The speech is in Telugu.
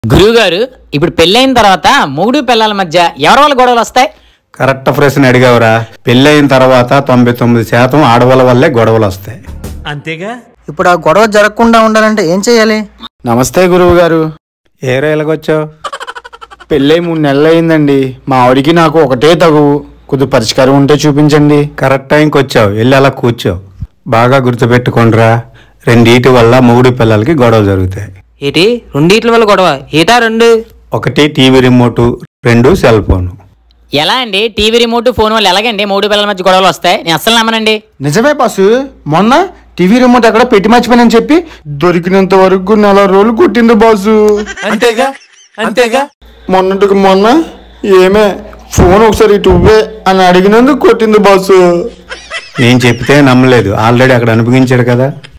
గురువు గారు ఇప్పుడు పెళ్ళైన తర్వాత మూడు పిల్లల మధ్య ఎవరి వల్ల గొడవలు వస్తాయి కరెక్ట్ ప్రశ్న అడిగావురా పెళ్ళయిన తర్వాత తొంభై తొమ్మిది శాతం ఆడవాళ్ళ వల్లే గొడవలు వస్తాయి అంతేగా ఇప్పుడు ఆ గొడవ జరగకుండా ఉండాలంటే ఏం చేయాలి నమస్తే గురువు గారు ఏ రైలుకొచ్చావు పెళ్ళై మూడు నెలలు అయిందండి మా ఆవిడికి నాకు ఒకటే తగువు కొద్ది పరిష్కారం ఉంటే చూపించండి కరెక్ట్ టైంకి వచ్చావు వెళ్ళి అలా కూర్చో బాగా గుర్తుపెట్టుకోండిరా రెండీటి వల్ల మూడు పిల్లలకి గొడవలు జరుగుతాయి ఏటి రెండిట్ల వల్ల గొడవ ఏటా రెండు ఒకటి టీవీ రిమోటు రెండు సెల్ ఫోను ఎలా అండి టీవీ రిమోట్ ఫోన్ వల్ల ఎలాగండి మూడు పిల్లల మధ్య గొడవలు వస్తాయి నేను అస్సలు నమ్మనండి నిజమే బాసు మొన్న టీవీ రిమోట్ అక్కడ పెట్టి మర్చిపోయానని చెప్పి దొరికినంత వరకు నెల రోజులు కొట్టింది బాసు అంతేగా అంతేగా మొన్నటికి మొన్న ఏమే ఫోన్ ఒకసారి ఇటు ఇవ్వే అని అడిగినందుకు కొట్టింది బాసు నేను చెప్తే నమ్మలేదు ఆల్రెడీ అక్కడ అనిపించాడు కదా